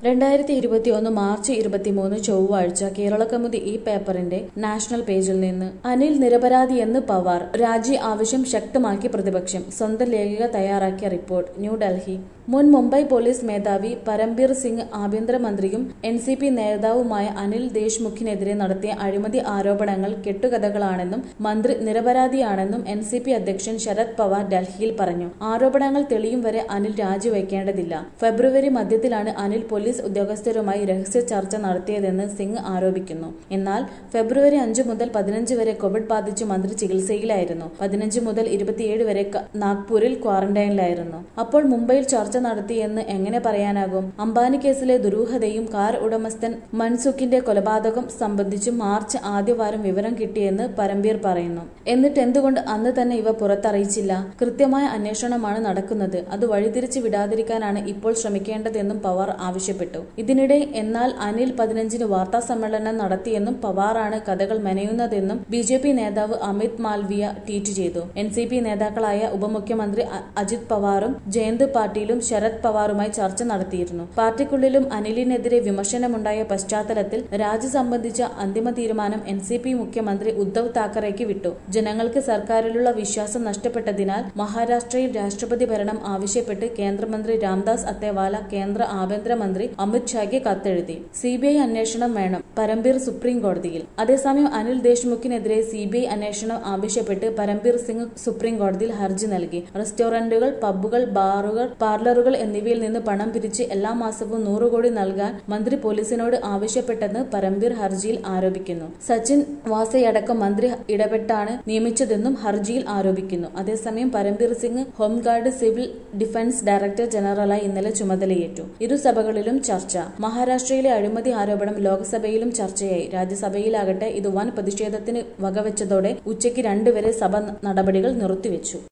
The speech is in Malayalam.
രണ്ടായിരത്തി ഇരുപത്തിയൊന്ന് മാർച്ച് ഇരുപത്തിമൂന്ന് ചൊവ്വാഴ്ച കേരള കൗമുദി ഈ പേപ്പറിന്റെ നാഷണൽ പേജിൽ നിന്ന് അനിൽ നിരപരാധിയെന്ന് പവാർ രാജി ആവശ്യം ശക്തമാക്കി പ്രതിപക്ഷം സ്വന്തം ലേഖിക തയ്യാറാക്കിയ റിപ്പോർട്ട് ന്യൂഡൽഹി മുൻ മുംബൈ പോലീസ് മേധാവി പരംബീർ സിംഗ് ആഭ്യന്തരമന്ത്രിയും എൻ സി പി നേതാവുമായ അനിൽ ദേശ്മുഖിനെതിരെ നടത്തിയ അഴിമതി ആരോപണങ്ങൾ കെട്ടുകഥകളാണെന്നും മന്ത്രി നിരപരാധിയാണെന്നും എൻ സി പി അധ്യക്ഷൻ ശരത് പവാർ ഡൽഹിയിൽ പറഞ്ഞു ആരോപണങ്ങൾ തെളിയും വരെ അനിൽ രാജിവെക്കേണ്ടതില്ല ഫെബ്രുവരി മധ്യത്തിലാണ് അനിൽ പോലീസ് ഉദ്യോഗസ്ഥരുമായി രഹസ്യ ചർച്ച നടത്തിയതെന്ന് സിംഗ് ആരോപിക്കുന്നു എന്നാൽ ഫെബ്രുവരി അഞ്ച് മുതൽ പതിനഞ്ച് വരെ കോവിഡ് ബാധിച്ച് മന്ത്രി ചികിത്സയിലായിരുന്നു പതിനഞ്ച് മുതൽ ഇരുപത്തിയേഴ് വരെ ക- നാഗ്പൂരിൽ ക്വാറന്റൈനിലായിരുന്നു അപ്പോൾ മുംബൈയിൽ ചർച്ച നടത്തിയെന്ന് എങ്ങനെ പറയാനാകും അംബാനി കേസിലെ ദുരൂഹതയും കാർ ഉടമസ്ഥൻ മൻസുഖിന്റെ കൊലപാതകം സംബന്ധിച്ചും മാർച്ച് ആദ്യവാരം വിവരം കിട്ടിയെന്ന് പരംബീർ പറയുന്നു എന്നിട്ട് എന്തുകൊണ്ട് അന്ന് തന്നെ ഇവ പുറത്തറിയിച്ചില്ല കൃത്യമായ അന്വേഷണമാണ് നടക്കുന്നത് അത് വഴിതിരിച്ച് വിടാതിരിക്കാനാണ് ഇപ്പോൾ ശ്രമിക്കേണ്ടതെന്നും പവാർ ആവശ്യപ്പെട്ടു ഇതിനിടെ എന്നാൽ അനിൽ പതിനഞ്ചിന് വാർത്താ സമ്മേളനം നടത്തിയെന്നും പവാറാണ് കഥകൾ മെനയുന്നതെന്നും ബി ജെ പി നേതാവ് അമിത് മാൽവിയ ട്വീറ്റ് ചെയ്തു എൻ സി പി നേതാക്കളായ ഉപമുഖ്യമന്ത്രി അ- അജിത് പവാറും ജയന്ത് പാട്ടീലും ശരത് പവാറുമായി ചർച്ച നടത്തിയിരുന്നു പാർട്ടിക്കുള്ളിലും അനിലിനെതിരെ വിമർശനമുണ്ടായ പശ്ചാത്തലത്തിൽ രാജി സംബന്ധിച്ച അന്തിമ തീരുമാനം എൻ സി പി മുഖ്യമന്ത്രി ഉദ്ധവ് താക്കറേക്ക് വിട്ടു ജനങ്ങൾക്ക് സർക്കാരിലുള്ള വിശ്വാസം നഷ്ടപ്പെട്ടതിനാൽ മഹാരാഷ്ട്രയിൽ രാഷ്ട്രപതി ഭരണം ആവശ്യപ്പെട്ട് കേന്ദ്രമന്ത്രി രാംദാസ് അത്തേവാല കേന്ദ്ര ആഭ്യന്തരമന്ത്രി അമിത് ഷായ്ക്ക് കത്തെഴുതി സി ബി ഐ അന്വേഷണം വേണം പരംബീർ സുപ്രീം കോടതിയിൽ അതേസമയം അനിൽ ദേശ്മുഖിനെതിരെ സി ബി ഐ അന്വേഷണം ആവശ്യപ്പെട്ട് പരംബീർ സിംഗ് സുപ്രീം കോടതിയിൽ ഹർജി നൽകി റെസ്റ്റോറന്റുകൾ പബ്ബുകൾ ബാറുകൾ പാർലറുകൾ എന്നിവയിൽ നിന്ന് പണം പിരിച്ച് എല്ലാ മാസവും നൂറ് കോടി നൽകാൻ മന്ത്രി പോലീസിനോട് ആവശ്യപ്പെട്ടെന്ന് പരംബീർ ഹർജിയിൽ ആരോപിക്കുന്നു സച്ചിൻ വാസയടക്കം മന്ത്രി ഇടപെട്ടാണ് നിയമിച്ചതെന്നും ഹർജിയിൽ ആരോപിക്കുന്നു അതേസമയം Parambir Singh home guard civil defence director ജനറലായി ഇന്നലെ ചുമതലയേറ്റു ഇരു സഭകളിലും ചർച്ച മഹാരാഷ്ട്രയിലെ അഴിമതി ആരോപണം ലോക്സഭയിലും ചർച്ചയായി രാജ്യസഭയിലാകട്ടെ ഇത് വൻ പ്രതിഷേധത്തിന് വകവെച്ചതോടെ ഉച്ചയ്ക്ക് രണ്ടുവരെ സഭ നടപടികൾ നിർത്തിവെച്ചു